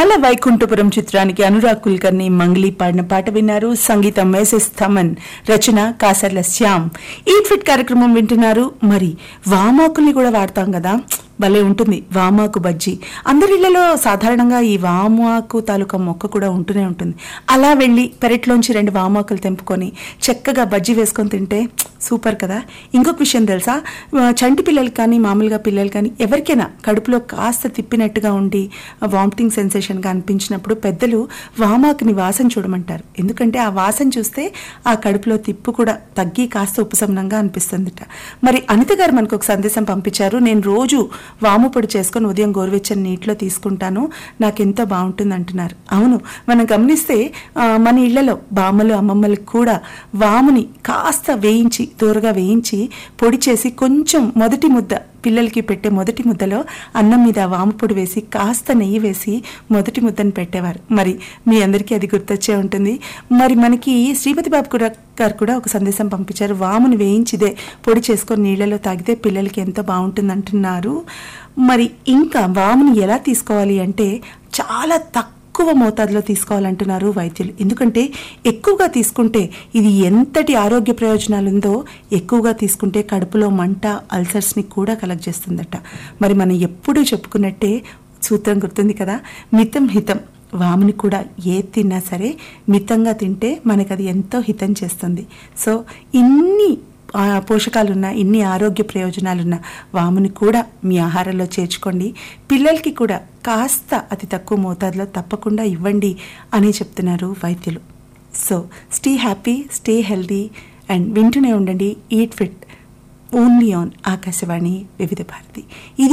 బాల వైకుంఠపురం చిత్రానికి అనురాగ్ కుల్కర్ని మంగ్లీ పాడిన పాట విన్నారు సంగీతం ఎస్ఎస్ థమన్ రచన కాసర్ల శ్యామ్ ఈట్ ఫిట్ కార్యక్రమం వింటున్నారు మరి వామాకుల్ని కూడా వాడతాం కదా భలే ఉంటుంది వామాకు బజ్జీ అందరి ఇళ్లలో సాధారణంగా ఈ వామాకు తాలూకా మొక్క కూడా ఉంటూనే ఉంటుంది అలా వెళ్ళి పెరట్లోంచి రెండు వామాకులు తెంపుకొని చక్కగా బజ్జీ వేసుకొని తింటే సూపర్ కదా ఇంకొక విషయం తెలుసా ఆ, చంటి పిల్లలు కానీ మామూలుగా పిల్లలు కానీ ఎవరికైనా కడుపులో కాస్త తిప్పినట్టుగా ఉండి వామిటింగ్ సెన్సేషన్గా అనిపించినప్పుడు పెద్దలు వామాకుని వాసన చూడమంటారు ఎందుకంటే ఆ వాసన చూస్తే ఆ కడుపులో తిప్పు కూడా తగ్గి కాస్త ఉపశమనంగా అనిపిస్తుందిట మరి అనిత గారు మనకు ఒక సందేశం పంపించారు నేను రోజు వాము పొడి చేసుకొని ఉదయం గోరువెచ్చని నీటిలో తీసుకుంటాను నాకు ఎంతో బాగుంటుంది అంటున్నారు అవును మనం గమనిస్తే ఆ, మన ఇళ్లలో బామ్మలు అమ్మమ్మలకు కూడా వాముని కాస్త వేయించి దూరగా వేయించి పొడి చేసి కొంచెం మొదటి ముద్ద పిల్లలకి పెట్టే మొదటి ముద్దలో అన్నం మీద వాము పొడి వేసి కాస్త నెయ్యి వేసి మొదటి ముద్దను పెట్టేవారు మరి మీ అందరికీ అది గుర్తొచ్చే ఉంటుంది మరి మనకి శ్రీపతి బాబు కూడా గారు కూడా ఒక సందేశం పంపించారు వాముని వేయించిదే పొడి చేసుకొని నీళ్ళలో తాగితే పిల్లలకి ఎంతో బాగుంటుంది అంటున్నారు మరి ఇంకా వాముని ఎలా తీసుకోవాలి అంటే చాలా తక్కువ ఎక్కువ మోతాదులో తీసుకోవాలంటున్నారు వైద్యులు ఎందుకంటే ఎక్కువగా తీసుకుంటే ఇది ఎంతటి ఆరోగ్య ప్రయోజనాలు ఉందో ఎక్కువగా తీసుకుంటే కడుపులో మంట అల్సర్స్ని కూడా కలెక్ట్ చేస్తుందట మరి మనం ఎప్పుడూ చెప్పుకున్నట్టే సూత్రం గుర్తుంది కదా మితం హితం వాముని కూడా ఏ తిన్నా సరే మితంగా తింటే మనకు అది ఎంతో హితం చేస్తుంది సో ఇన్ని ఆ, పోషకాలున్న ఇన్ని ఆరోగ్య ప్రయోజనాలున్న వాముని కూడా మీ ఆహారంలో చేర్చుకోండి పిల్లలకి కూడా కాస్త అతి తక్కువ మోతాదులో తప్పకుండా ఇవ్వండి అని చెప్తున్నారు వైద్యులు so stay happy stay healthy and వింటూనే ఉండండి eat fit only on Akashvani Vividh Bharati ఇది